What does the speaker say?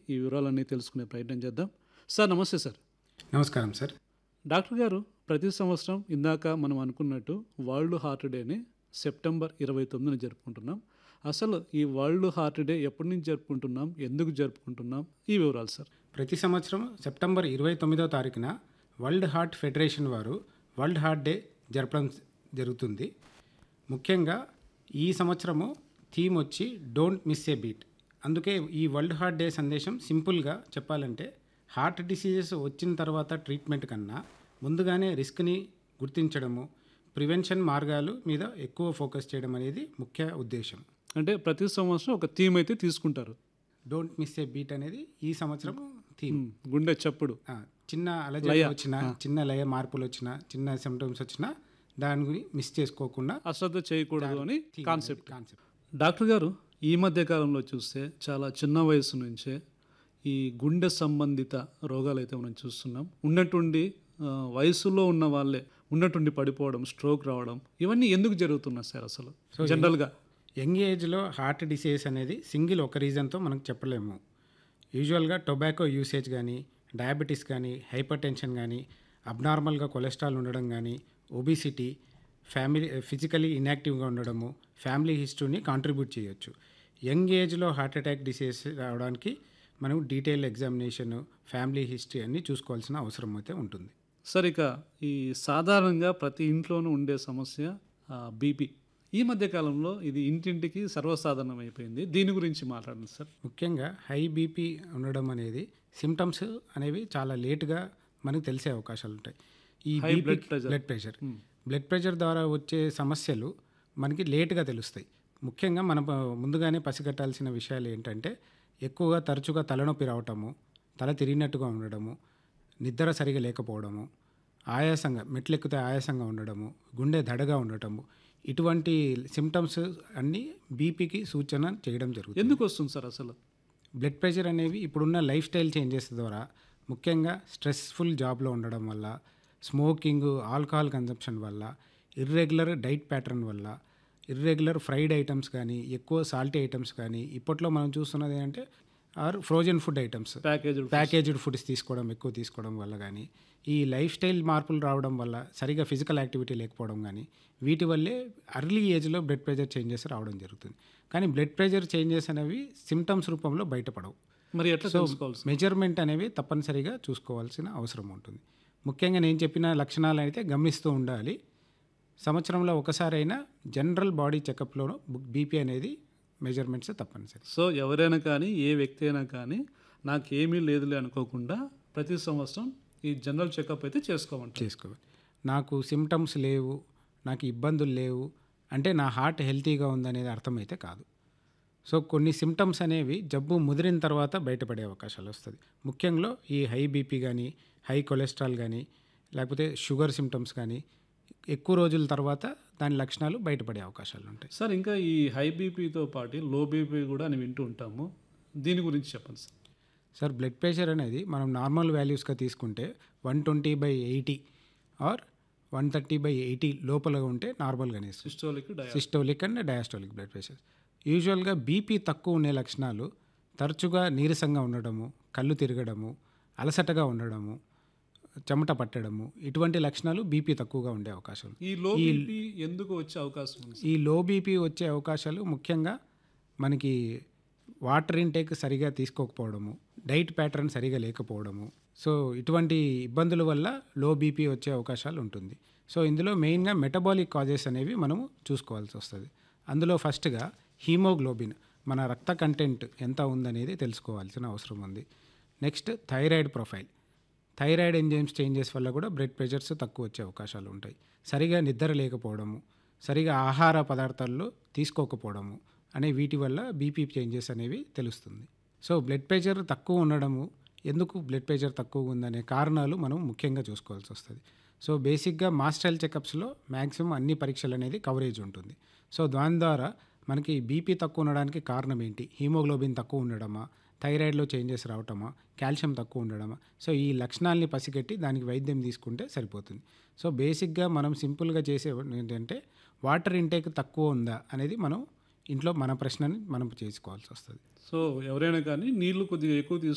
ఈ వివరాలన్నీ తెలుసుకునే ప్రయత్నం చేద్దాం సార్ నమస్తే సార్ నమస్కారం సార్ డాక్టర్ గారు ప్రతి సంవత్సరం ఇందాక మనం అనుకున్నట్టు వరల్డ్ హార్ట్ డేని సెప్టెంబర్ ఇరవై తొమ్మిదిన జరుపుకుంటున్నాం అసలు ఈ వరల్డ్ హార్ట్ డే ఎప్పటి నుంచి జరుపుకుంటున్నాం ఎందుకు జరుపుకుంటున్నాం ఈ వివరాలు సార్ ప్రతి సంవత్సరం సెప్టెంబర్ ఇరవై తొమ్మిదో తారీఖున వరల్డ్ హార్ట్ ఫెడరేషన్ వారు వరల్డ్ హార్ట్ డే జరపడం జరుగుతుంది ముఖ్యంగా ఈ సంవత్సరము థీమ్ వచ్చి డోంట్ మిస్ ఏ బీట్ అందుకే ఈ వరల్డ్ హార్ట్ డే సందేశం సింపుల్గా చెప్పాలంటే హార్ట్ డిసీజెస్ వచ్చిన తర్వాత ట్రీట్మెంట్ కన్నా ముందుగానే రిస్క్ని గుర్తించడము ప్రివెన్షన్ మార్గాలు మీద ఎక్కువ ఫోకస్ చేయడం అనేది ముఖ్య ఉద్దేశం అంటే ప్రతి సంవత్సరం ఒక థీమ్ అయితే తీసుకుంటారు డోంట్ మిస్ ఏ బీట్ అనేది ఈ సంవత్సరం థీమ్ ఉమ్, గుండె చప్పుడు ఆ, చిన్న అలజడి వచ్చినా చిన్న లయ మార్పులు వచ్చినా చిన్న సిమ్టమ్స్ వచ్చినా దాని గురించి మిస్ చేసుకోకుండా అశ్రద్ధ చేయకూడదు అని కాన్సెప్ట్ కాన్సెప్ట్ డాక్టర్ గారు ఈ మధ్య కాలంలో చూస్తే చాలా చిన్న వయసు నుంచే ఈ గుండె సంబంధిత రోగాలు అయితే మనం చూస్తున్నాం ఉన్నట్టుండి ఆ, వయసులో ఉన్న వాళ్ళే ఉన్నట్టుండి పడిపోవడం స్ట్రోక్ రావడం ఇవన్నీ ఎందుకు జరుగుతున్నాయి సార్ అసలు జనరల్గా యంగ్ ఏజ్లో హార్ట్ డిసీజ్ అనేది సింగిల్ ఒక రీజన్తో మనకు చెప్పలేము యూజువల్గా టొబాకో యూసేజ్ కానీ డయాబెటీస్ కానీ హైపర్ టెన్షన్ కానీ అబ్నార్మల్గా కొలెస్ట్రాల్ ఉండడం కానీ ఒబిసిటీ ఫ్యామిలీ ఫిజికలీ ఇన్యాక్టివ్గా ఉండడము ఫ్యామిలీ హిస్టరీని కాంట్రిబ్యూట్ చేయొచ్చు యంగ్ ఏజ్లో హార్ట్ అటాక్ డిసీజ్ రావడానికి మనం డీటెయిల్ ఎగ్జామినేషన్ ఫ్యామిలీ హిస్టరీ అన్నీ చూసుకోవాల్సిన అవసరం అయితే ఉంటుంది సార్ ఇక ఈ సాధారణంగా ప్రతి ఇంట్లోనూ ఉండే సమస్య బీపీ ఈ మధ్య కాలంలో ఇది ఇంటింటికి సర్వసాధారణం అయిపోయింది దీని గురించి మాట్లాడండి సార్ ముఖ్యంగా హై బీపీ ఉండడం అనేది సిమ్టమ్స్ అనేవి చాలా లేట్గా మనకు తెలిసే అవకాశాలు ఉంటాయి ఈ High BP blood pressure. Blood pressure blood pressure ద్వారా వచ్చే సమస్యలు మనకి లేట్గా తెలుస్తాయి ముఖ్యంగా మనం ప- ముందుగానే పసిగట్టాల్సిన విషయాలు ఏంటంటే ఎక్కువగా తరచుగా తలనొప్పి రావటము తల తిరిగినట్టుగా ఉండడము నిద్ర సరిగా లేకపోవడము ఆయాసంగా మెట్లెక్కితే ఆయాసంగా ఉండడము గుండె దడగా ఉండటము ఇటువంటి సిమ్టమ్స్ అన్నీ బీపీకి సూచన చేయడం జరుగుతుంది ఎందుకు వస్తుంది సార్ అసలు బ్లడ్ ప్రెషర్ అనేవి ఇప్పుడున్న లైఫ్ స్టైల్ చేంజెస్ ద్వారా ముఖ్యంగా స్ట్రెస్ఫుల్ జాబ్లో ఉండడం వల్ల స్మోకింగ్ ఆల్కహాల్ కన్జంప్షన్ వల్ల ఇర్రెగ్యులర్ డైట్ ప్యాటర్న్ వల్ల ఇర్రెగ్యులర్ ఫ్రైడ్ ఐటమ్స్ కానీ ఎక్కువ సాల్టీ ఐటమ్స్ కానీ ఇప్పట్లో మనం చూస్తున్నది ఏంటంటే or frozen food items package packaged foods తీసుకోవడం ఎక్కువ తీసుకోవడం వల్ల కానీ ఈ లైఫ్ స్టైల్ మార్పులు రావడం వల్ల సరిగా ఫిజికల్ యాక్టివిటీ లేకపోవడం కానీ వీటి వల్లే అర్లీ ఏజ్లో బ్లడ్ ప్రెషర్ చేంజెస్ రావడం జరుగుతుంది కానీ బ్లడ్ ప్రెషర్ చేంజెస్ అనేవి సిమ్టమ్స్ రూపంలో బయటపడవు మరి ఎట్లా తెలుసుకోవాలి సార్? మెజర్మెంట్ అనేవి తప్పనిసరిగా చూసుకోవాల్సిన అవసరం ఉంటుంది ముఖ్యంగా నేను చెప్పిన లక్షణాలు అయితే గమనిస్తూ ఉండాలి సంవత్సరంలో ఒకసారైనా జనరల్ బాడీ చెకప్లో బీపీ అనేది మెజర్మెంట్స్ తప్పనిసరి సో ఎవరైనా కానీ ఏ వ్యక్తి అయినా కానీ నాకేమీ లేదులే అనుకోకుండా ప్రతి సంవత్సరం ఈ జనరల్ చెకప్ అయితే చేసుకోమంటారు చేసుకోవాలి నాకు సిమ్టమ్స్ లేవు నాకు ఇబ్బందులు లేవు అంటే నా హార్ట్ హెల్తీగా ఉందనేది అర్థమైతే కాదు సో కొన్ని సిమ్టమ్స్ అనేవి జబ్బు ముదిరిన తర్వాత బయటపడే అవకాశాలు వస్తుంది ముఖ్యంగా ఈ హై బీపీ కానీ హై కొలెస్ట్రాల్ కానీ లేకపోతే షుగర్ సిమ్టమ్స్ కానీ ఎక్కువ రోజుల తర్వాత దాని లక్షణాలు బయటపడే అవకాశాలు ఉంటాయి సార్ ఇంకా ఈ హై బీపీతో పాటు లో బీపీ కూడా అని వింటూ ఉంటాము దీని గురించి చెప్పండి సార్ సార్ బ్లడ్ ప్రెషర్ అనేది మనం నార్మల్ వాల్యూస్గా తీసుకుంటే one twenty by eighty or one thirty by eighty లోపల ఉంటే నార్మల్గానే ఇస్తుంది systolic dia systolic and diastolic blood pressure యూజువల్గా బీపీ తక్కువ ఉండే లక్షణాలు తరచుగా నీరసంగా ఉండడము కళ్ళు తిరగడము అలసటగా ఉండడము చెమట పట్టడము ఇటువంటి లక్షణాలు బీపీ తక్కువగా ఉండే అవకాశం ఉంది. ఈ లో బీపీ ఎందుకు వచ్చే అవకాశం ఉంది ఈ లో బీపీ వచ్చే అవకాశాలు ముఖ్యంగా మనకి వాటర్ ఇంటేక్ సరిగా తీసుకోకపోవడము డైట్ ప్యాటర్న్ సరిగా లేకపోవడము సో ఇటువంటి ఇబ్బందుల వల్ల లో బీపీ వచ్చే అవకాశాలు ఉంటుంది సో ఇందులో మెయిన్గా మెటబాలిక్ కాజెస్ అనేవి మనము చూసుకోవాల్సి వస్తుంది అందులో ఫస్ట్గా హీమోగ్లోబిన్ మన రక్త కంటెంట్ ఎంత ఉందనేది తెలుసుకోవాల్సిన అవసరం ఉంది next thyroid profile thyroid enzymes changes వల్ల కూడా బ్లడ్ ప్రెషర్స్ తక్కువ వచ్చే అవకాశాలు ఉంటాయి సరిగా నిద్ర లేకపోవడము సరిగా ఆహార పదార్థాల్లో తీసుకోకపోవడము అనే వీటి వల్ల బీపీ చేంజెస్ అనేవి తెలుస్తుంది సో బ్లడ్ ప్రెషర్ తక్కువ ఉండడము ఎందుకు బ్లడ్ ప్రెషర్ తక్కువ ఉందనే కారణాలు మనం ముఖ్యంగా చూసుకోవాల్సి వస్తుంది సో బేసిక్గా మాస్టల్ చెకప్స్లో మ్యాక్సిమం అన్ని పరీక్షలు అనేది కవరేజ్ ఉంటుంది సో దాని ద్వారా మనకి బీపీ తక్కువ ఉండడానికి కారణం ఏంటి హీమోగ్లోబిన్ తక్కువ ఉండడమా థైరాయిడ్లో చేంజెస్ రావటమా కాల్షియం తక్కువ ఉండడమా సో ఈ లక్షణాలని పసిగట్టి దానికి వైద్యం తీసుకుంటే సరిపోతుంది సో బేసిక్గా మనం సింపుల్గా చేసే ఏంటంటే వాటర్ ఇంటేక్ తక్కువ ఉందా అనేది మనం ఇంట్లో మన ప్రశ్నని మనం చేసుకోవాల్సి వస్తుంది సో ఎవరైనా కానీ నీళ్లు కొద్దిగా ఎక్కువ